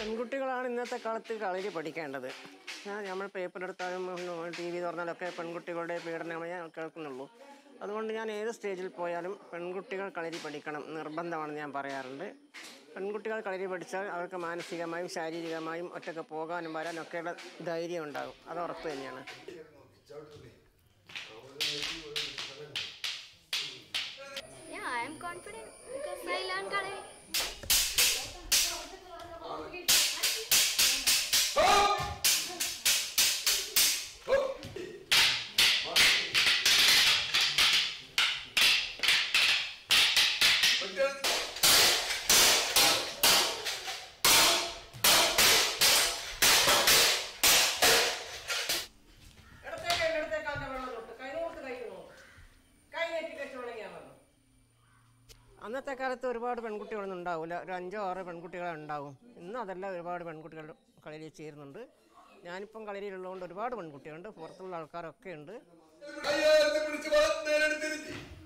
പെൺകുട്ടികളാണ് ഇന്നത്തെ കാലത്ത് കളരി പഠിക്കേണ്ടത് ഞാൻ നമ്മൾ പേപ്പറെടുത്താലും ടി വി തുറന്നാലൊക്കെ പെൺകുട്ടികളുടെ പീഡനമേ കേൾക്കുന്നുള്ളൂ അതുകൊണ്ട് ഞാൻ ഏത് സ്റ്റേജിൽ പോയാലും പെൺകുട്ടികൾ കളരി പഠിക്കണം നിർബന്ധമാണെന്ന് ഞാൻ പറയാറുണ്ട് പെൺകുട്ടികൾ കളരി പഠിച്ചാൽ അവർക്ക് മാനസികമായും ശാരീരികമായും ഒറ്റയ്ക്ക് പോകാനും വരാനും ഒക്കെയുള്ള ധൈര്യം ഉണ്ടാകും അത് ഉറപ്പ് തന്നെയാണ് Yeah, I am confident because I learned Kalari. അന്നത്തെ കാലത്ത് ഒരുപാട് പെൺകുട്ടികളൊന്നും ഉണ്ടാവില്ല ഒരു അഞ്ചോ ആറോ പെൺകുട്ടികളെ ഉണ്ടാവും ഇന്ന് അതല്ല ഒരുപാട് പെൺകുട്ടികൾ കളരിയിൽ ചേരുന്നുണ്ട് ഞാനിപ്പം കളരിയിലുള്ളതുകൊണ്ട് ഒരുപാട് പെൺകുട്ടികളുണ്ട് പുറത്തുള്ള ആൾക്കാരൊക്കെ ഉണ്ട് കയ്യേർത്ത് പിടിച്ച് നേരെ തിരിഞ്ഞ്